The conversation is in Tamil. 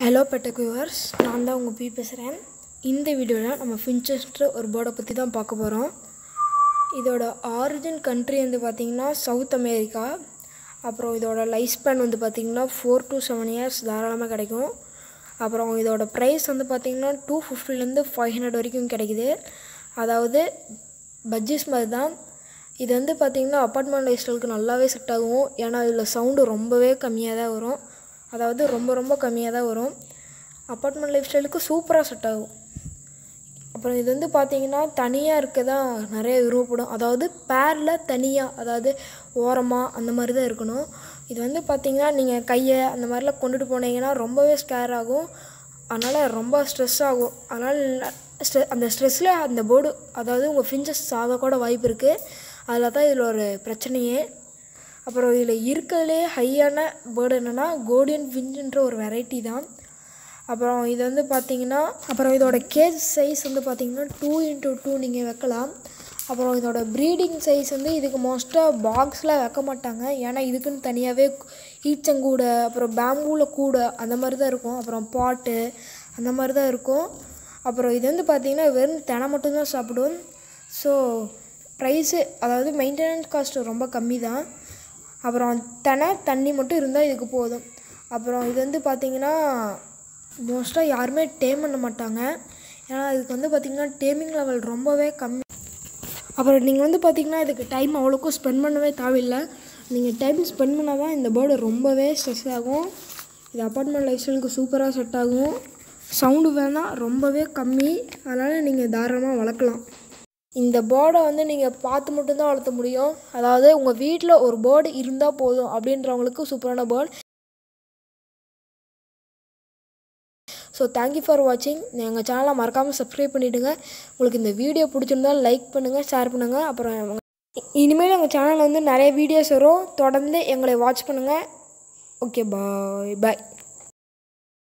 ஹலோ பெட்டக் வியூவர்ஸ் நான் தான் உங்கள் பி பேசுகிறேன் இந்த வீடியோவில் நம்ம ஃபின்ச்செஸ்ட்ரு ஒரு பேர்டை பற்றி தான் பார்க்க போகிறோம் இதோட ஆரிஜின் கண்ட்ரி வந்து பார்த்திங்கன்னா சவுத் அமெரிக்கா அப்புறம் இதோட லைஃப் ஸ்பேன் வந்து பார்த்திங்கன்னா ஃபோர் டு செவன் இயர்ஸ் தாராளமாக கிடைக்கும் அப்புறம் இதோட ப்ரைஸ் வந்து பார்த்திங்கன்னா டூ ஃபிஃப்டிலேருந்து ஃபைவ் ஹண்ட்ரட் வரைக்கும் கிடைக்குது அதாவது பட்ஜெஸ் மாதிரி தான் இது வந்து பார்த்திங்கன்னா அப்பார்ட்மெண்ட் லைஃப் ஸ்டைலுக்கு நல்லாவே செட் ஆகும் ஏன்னா இதில் சவுண்டு ரொம்பவே கம்மியாக தான் வரும் அதாவது ரொம்ப ரொம்ப கம்மியாக தான் வரும் அப்பார்ட்மெண்ட் லைஃப் ஸ்டைலுக்கு சூப்பராக செட் ஆகும் அப்புறம் இது வந்து பார்த்தீங்கன்னா தனியாக இருக்க தான் நிறைய விருப்பப்படும் அதாவது பேரில் தனியாக அதாவது ஓரமாக அந்த மாதிரி தான் இருக்கணும் இது வந்து பார்த்தீங்கன்னா நீங்கள் கையை அந்த மாதிரிலாம் கொண்டுட்டு போனீங்கன்னா ரொம்பவே ஸ்கேர் ஆகும் அதனால் ரொம்ப ஸ்ட்ரெஸ் ஆகும் அதனால் ஸ்ட்ரெ அந்த ஸ்ட்ரெஸ்ஸில் அந்த போர்டு அதாவது உங்கள் ஃபிஞ்சஸ் சாக கூட வாய்ப்பு இருக்குது அதில் தான் இதில் ஒரு பிரச்சனையே அப்புறம் இதில் இருக்கிறதுலே ஹையான பேர்டு என்னென்னா கோல்டன் ஃபிஞ்சுன்ற ஒரு வெரைட்டி தான் அப்புறம் இது வந்து பார்த்தீங்கன்னா அப்புறம் இதோட கேஜ் சைஸ் வந்து பார்த்தீங்கன்னா டூ இன்ட்டு டூ நீங்கள் வைக்கலாம் அப்புறம் இதோட ப்ரீடிங் சைஸ் வந்து இதுக்கு மோஸ்ட்டாக பாக்ஸில் வைக்க மாட்டாங்க ஏன்னா இதுக்குன்னு தனியாகவே ஈச்சங்கூடை அப்புறம் பேம்பூவில் கூடை அந்த மாதிரி தான் இருக்கும் அப்புறம் பாட்டு அந்த மாதிரி தான் இருக்கும் அப்புறம் இது வந்து பார்த்திங்கன்னா வெறும் தினை மட்டும்தான் சாப்பிடும் ஸோ ப்ரைஸு அதாவது மெயின்டெனன்ஸ் காஸ்ட்டு ரொம்ப கம்மி தான் அப்புறம் தினை தண்ணி மட்டும் இருந்தால் இதுக்கு போதும் அப்புறம் இது வந்து பார்த்திங்கன்னா மோஸ்ட்டாக யாருமே டேம் பண்ண மாட்டாங்க ஏன்னா இதுக்கு வந்து பார்த்திங்கன்னா டேமிங் லெவல் ரொம்பவே கம்மி அப்புறம் நீங்கள் வந்து பார்த்திங்கன்னா இதுக்கு டைம் அவ்வளோக்கும் ஸ்பெண்ட் பண்ணவே தேவையில்லை நீங்கள் டைம் ஸ்பெண்ட் பண்ணால் தான் இந்த பேர்டு ரொம்பவே ஸ்ட்ரெஸ் ஆகும் இது அப்பார்ட்மெண்ட் லைஃப் ஸ்டைலுக்கு சூப்பராக செட் ஆகும் சவுண்டு வேணால் ரொம்பவே கம்மி அதனால் நீங்கள் தாராளமாக வளர்க்கலாம் இந்த பேர்டை வந்து நீங்கள் பார்த்து மட்டும்தான் வளர்த்த முடியும் அதாவது உங்கள் வீட்டில் ஒரு பேர்டு இருந்தால் போதும் அப்படின்றவங்களுக்கு சூப்பரான பேர்டு ஸோ தேங்க்யூ ஃபார் வாட்சிங் எங்கள் சேனலை மறக்காமல் சப்ஸ்கிரைப் பண்ணிவிடுங்க உங்களுக்கு இந்த வீடியோ பிடிச்சிருந்தால் லைக் பண்ணுங்கள் ஷேர் பண்ணுங்கள் அப்புறம் இனிமேல் எங்கள் சேனலில் வந்து நிறைய வீடியோஸ் வரும் தொடர்ந்து எங்களை வாட்ச் பண்ணுங்கள் ஓகே பாய் பாய்